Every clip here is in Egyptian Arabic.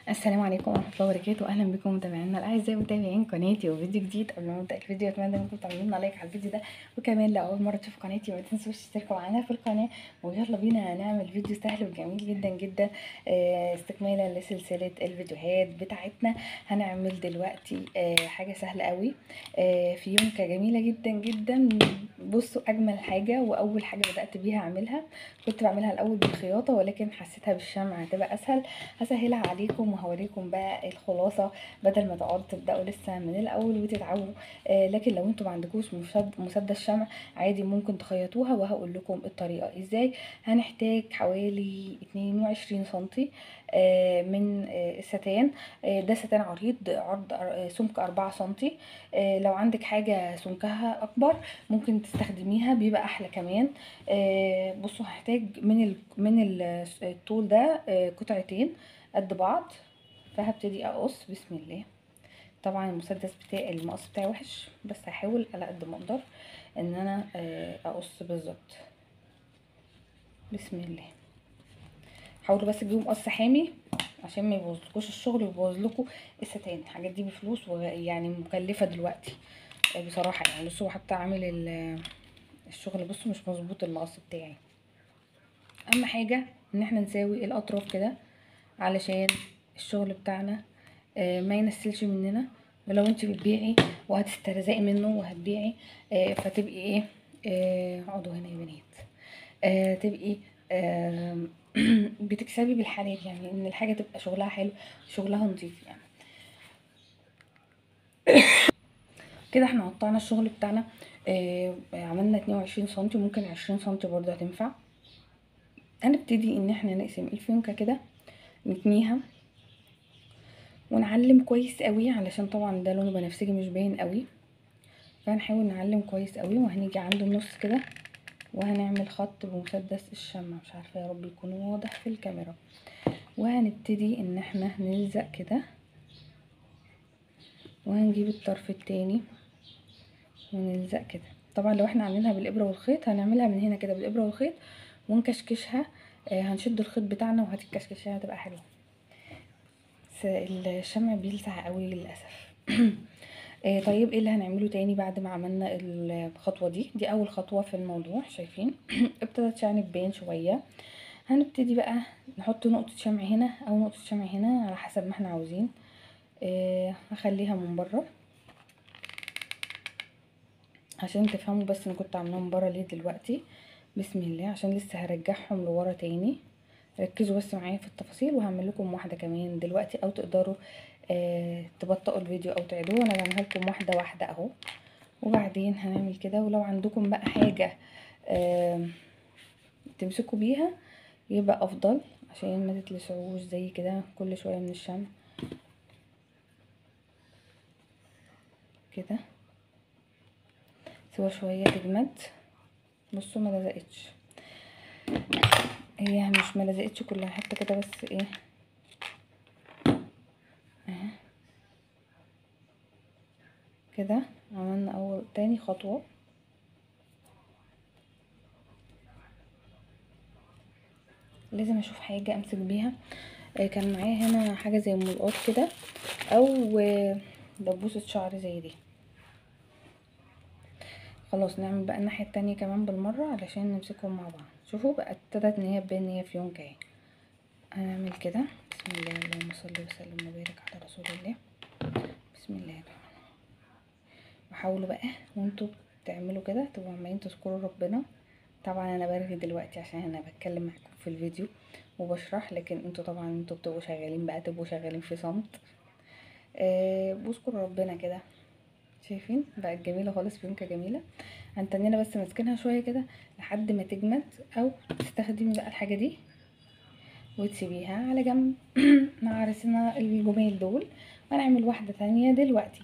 السلام عليكم ورحمه الله وبركاته اهلا بكم متابعينا الاعزاء متابعين قناتي وفيديو جديد قبل ما ابدا الفيديو اتمنى انكم تعملوا لنا لايك على الفيديو ده وكمان لو اول مره تشوفوا قناتي ما تنسوش تشتركوا معانا في القناه ويلا بينا هنعمل فيديو سهل وجميل جدا جدا آه، استكمالا لسلسله الفيديوهات بتاعتنا هنعمل دلوقتي آه، حاجه سهله قوي آه، فيونكه جميله جدا جدا بصوا اجمل حاجه واول حاجه بدات بيها اعملها كنت بعملها الاول بالخياطه ولكن حسيتها بالشمع هتبقى اسهل هسهلها عليكم وهوريكم بقى الخلاصه بدل ما تقعدوا تبداوا لسه من الاول وتتعبوا آه لكن لو انتوا ما عندكوش مسد- مسدس شمع عادي ممكن تخيطوها وهقول لكم الطريقه ازاي هنحتاج حوالي 22 سنتي آه من آه الستان آه ده ستان عريض عرض آه، سمك 4 سنتي آه لو عندك حاجه سمكها اكبر ممكن تستخدميها بيبقى احلى كمان آه بصوا هحتاج من ال من ال- الطول ده آه قطعتين قد بعض فهبتدي اقص بسم الله طبعا المسدس بتاعي المقص بتاعي وحش بس هحاول على قد ما اقدر ان انا آه، اقص بالظبط بسم الله حاولوا بس تجيبوا مقص حامي عشان ما يبوظلكوش الشغل ويبوظ لكم الستان الحاجات دي بفلوس ويعني مكلفه دلوقتي آه، بصراحه يعني بصوا حتى عامل ال- الشغل بصوا مش مظبوط المقص بتاعي اهم حاجه ان احنا نساوي الاطراف كده علشان الشغل بتاعنا آه، ما ينسلش مننا ولو انت بتبيعي وهتسترزقي منه وهتبيعي آه، فتبقي ايه آه، اقعدوا هنا يا بنات آه، تبقي آه، بتكسبي بالحلال يعني ان الحاجه تبقى شغلها حلو شغلها نظيف يعني كده احنا قطعنا الشغل بتاعنا آه، عملنا 22 سنتي ممكن 20 سنتي برضه هتنفع هنبتدي ان احنا نقسم الفيونكه كده نتنيها ونعلم كويس قوي علشان طبعا ده لونه بنفسجي مش باين قوي فهنحاول نعلم كويس قوي وهنيجي عند النص كده وهنعمل خط بمسدس الشمع مش عارفه يا رب يكون واضح في الكاميرا وهنبتدي ان احنا نلزق كده وهنجيب الطرف التاني ونلزق كده طبعا لو احنا عاملينها بالابره والخيط هنعملها من هنا كده بالابره والخيط ونكشكشها آه، هنشد الخيط بتاعنا وهتتكشكشها هتبقى حلوه بس الشمع بيلسع قوي للاسف آه، طيب ايه اللي هنعمله تاني بعد ما عملنا الخطوه دي دي اول خطوه في الموضوع شايفين ابتدت يعني تبان شويه هنبتدي بقى نحط نقطه شمع هنا او نقطه شمع هنا على حسب ما احنا عاوزين آه، هخليها من بره عشان تفهموا بس انا كنت عاملاها من بره ليه دلوقتي بسم الله عشان لسه هرجعهم لورا تاني ركزوا بس معايا في التفاصيل وهعمل لكم واحده كمان دلوقتي او تقدروا آه تبطئوا الفيديو او تعيدوه انا بعملها لكم واحده واحده اهو وبعدين هنعمل كده ولو عندكم بقى حاجه آه تمسكوا بيها يبقى افضل عشان ما تتلسعوش زي كده كل شويه من الشمع كده سوا شويه تجمد بصوا ما لزقتش هي مش ما لزقتش كلها حته كده بس ايه اهي كده عملنا اول تاني خطوه لازم اشوف حاجه امسك بيها آه، كان معايا هنا حاجه زي ملقاط كده او آه، دبوسه شعر زي دي خلاص نعمل بقى الناحيه التانية كمان بالمره علشان نمسكهم مع بعض شوفوا بقى ابتدت ان هي تبان ان هي فيونكه اهي هنعمل كده بسم الله اللهم صل وسلم وبارك على رسول الله بسم الله الرحمن الرحيم وحاولوا بقى وانتوا بتعملوا كده تبقوا عمالين تذكروا ربنا طبعا انا برغي دلوقتي عشان انا بتكلم معاكم في الفيديو وبشرح لكن انتوا طبعا انتوا بتبقوا شغالين بقى تبقوا شغالين في صمت آه بذكروا ربنا كده شايفين بقت جميله خالص فيونكه جميله هنتنينا بس ماسكينها شويه كده لحد ما تجمد او تستخدمي بقى الحاجه دي وتسيبيها على جنب مع رسمنا الجمال دول وهنعمل واحده تانية دلوقتي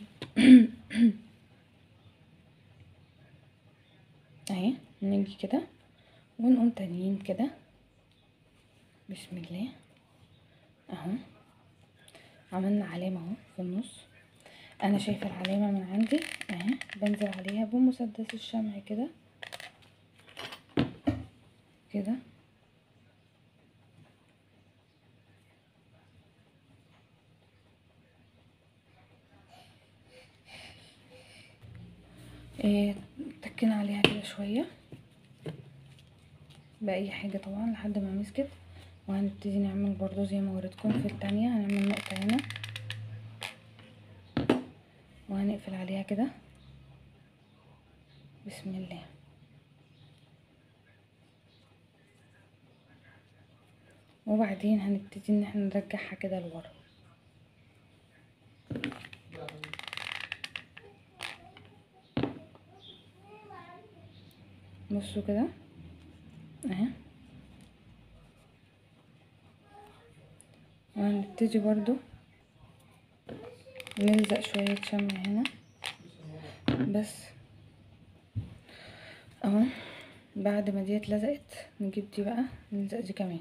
اهي نيجي كده ونقوم تانيين كده بسم الله اهو عملنا علامه اهو في النص انا شايفه العلامه من عندي اهي بنزل عليها بمسدس الشمع كده كده آه، تكينا عليها كده شويه باي حاجه طبعا لحد ما مسكت وهنبتدي نعمل برضو زي ما وريتكم في التانية هنعمل نقطة هنا وهنقفل عليها كده بسم الله وبعدين هنبتدي ان احنا نرجعها كده لورا بصوا كده اهي وهنبتدي برضو نلزق شوية شمع هنا بس اهو بعد ما دي اتلزقت نجيب دي بقى نلزق دي كمان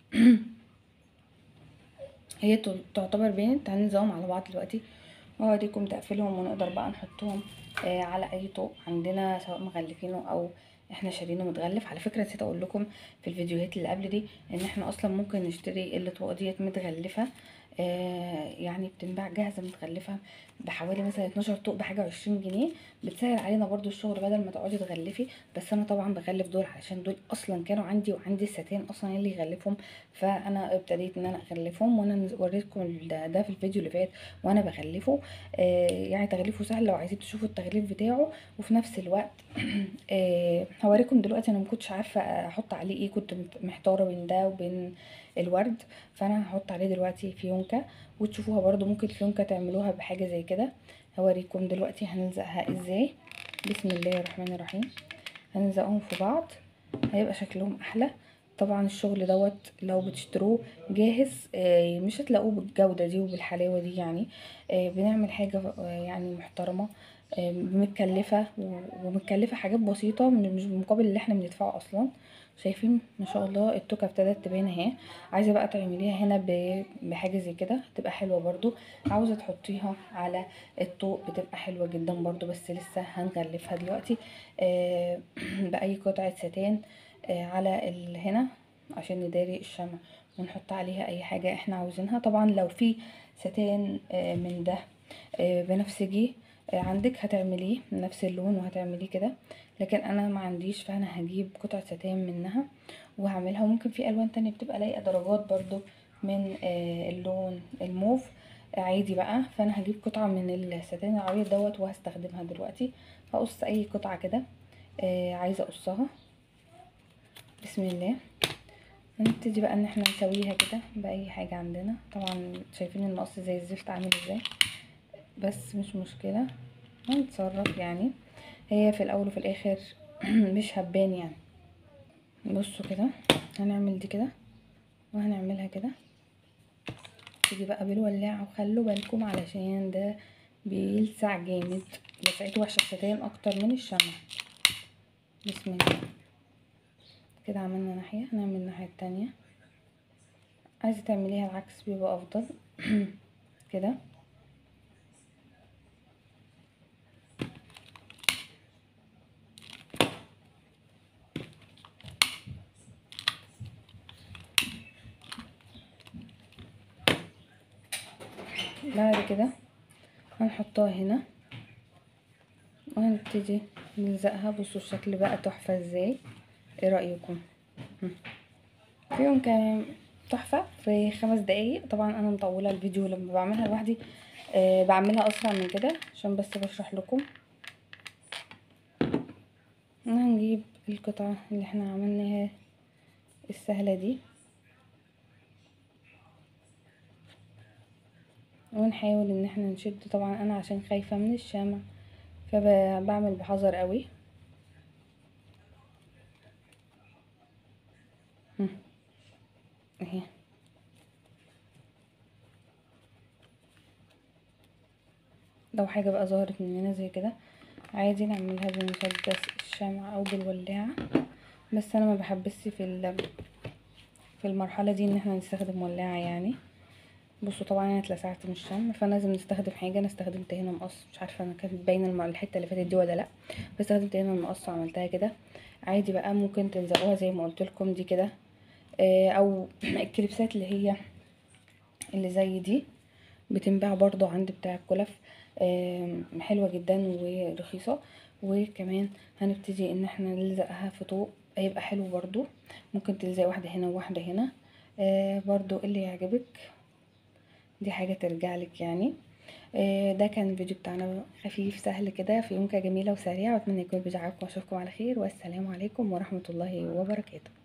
هي تل- تعتبر بينت هنلزقهم على بعض دلوقتي واوريكم تقفيلهم ونقدر بقى نحطهم آه على اي طوق عندنا سواء مغلفينه او احنا شارينه متغلف على فكره نسيت اقول لكم في الفيديوهات اللي قبل دي ان احنا اصلا ممكن نشتري الاطواق ديت متغلفه آه يعني بتنباع جاهزه متغلفه بحوالي مثلا 12 طوق بحاجه وعشرين جنيه بتسهل علينا برضو الشغل بدل ما تقعدي تغلفي بس انا طبعا بغلف دول علشان دول اصلا كانوا عندي وعندي الستان اصلا اللي يغلفهم فانا ابتديت ان انا اغلفهم وانا نز- وريتكم ده, ده في الفيديو اللي فات وانا بغلفه آه يعني تغليفه سهل لو عايزين تشوفوا التغليف بتاعه وفي نفس الوقت آه هوريكم دلوقتي انا مكنتش عارفه احط عليه ايه كنت مت- محتاره بين ده وبين الورد فانا هحط عليه دلوقتي فيونكه وتشوفوها برضو ممكن الفيونكه تعملوها بحاجه زي كده هوريكم دلوقتي هنلزقها ازاي بسم الله الرحمن الرحيم هنلزقهم في بعض هيبقى شكلهم احلى طبعا الشغل دوت لو بتشتروه جاهز آه، مش هتلاقوه بالجودة دي وبالحلاوة دي يعني آه، بنعمل حاجة آه، يعني محترمة آه، متكلفة و- ومتكلفة حاجات بسيطة من- مش بالمقابل اللي احنا بندفعه اصلا شايفين ما شاء الله التوكة ابتدت تبان اهي عايزة بقى تعمليها هنا ب- بحاجة زي كده هتبقى حلوة برضو عاوزة تحطيها على الطوق بتبقى حلوة جدا برضو بس لسه هنغلفها دلوقتي آه، بأي قطعة ستان آه، على ال- هنا عشان نداري الشمع ونحط عليها اي حاجة احنا عاوزينها طبعا لو في ستان آه، من ده آه، بنفسجي آه، عندك هتعمليه من نفس اللون وهتعمليه كده لكن انا ما عنديش فانا هجيب قطعة ستان منها وهعملها وممكن في الوان تانية بتبقى لايقة درجات برضو من آه، اللون الموف عادي بقى فانا هجيب قطعة من الستان العريض دوت وهستخدمها دلوقتي هقص اي قطعة كده آه، عايزة اقصها بسم الله هنبتدي بقى ان احنا نسويها كده باي حاجة عندنا طبعا شايفين المقص زي الزفت عامل ازاي بس مش مشكلة هنتصرف يعني هي في الاول وفي الاخر مش هبان يعني بصوا كده هنعمل دي كده وهنعملها كده تيجي بقى بالولاعة وخلوا بالكم علشان ده بيلسع جامد لسعته وحشة الستان اكتر من الشمع بسم الله كده عملنا ناحية هنعمل الناحية التانية عايزة تعمليها العكس بيبقى افضل كده بعد كده هنحطها هنا وهنبتدي نلزقها بصوا الشكل بقى تحفة ازاي ايه رأيكم هم. فيهم كان تحفة في خمس دقايق طبعا انا مطولة الفيديو لما بعملها لوحدي آه بعملها اسرع من كده عشان بس بشرح لكم هنجيب القطعة اللي احنا عملناها السهلة دي ونحاول ان احنا نشد طبعا انا عشان خايفة من الشمع فبعمل بحذر قوي هم. اهي لو حاجة بقى ظهرت مننا زي كده عادي نعملها بمسدس الشمع او بالولاعة بس انا ما بحبسش في ال- في المرحلة دي ان احنا نستخدم ولاعة يعني بصوا طبعا انا اتلسعت من الشمع فانا لازم نستخدم حاجه انا استخدمت هنا مقص مش عارفه انا كانت باينه الم- الحته اللي فاتت دي ولا لا بس استخدمت هنا المقص وعملتها كده عادي بقى ممكن تلزقوها زي ما قلت لكم دي كده آه، او الكليبسات اللي هي اللي زي دي بتنباع برضو عند بتاع الكلف آم، حلوة جدا ورخيصة وكمان هنبتدي ان احنا نلزقها في طوق هيبقى حلو برضو ممكن تلزق واحدة هنا وواحدة هنا آه، برضو اللي يعجبك دي حاجة ترجع لك يعني آه، ده كان الفيديو بتاعنا خفيف سهل كده في يومكة جميلة وسريعة واتمنى يكون الفيديو عجبكم واشوفكم على خير والسلام عليكم ورحمة الله وبركاته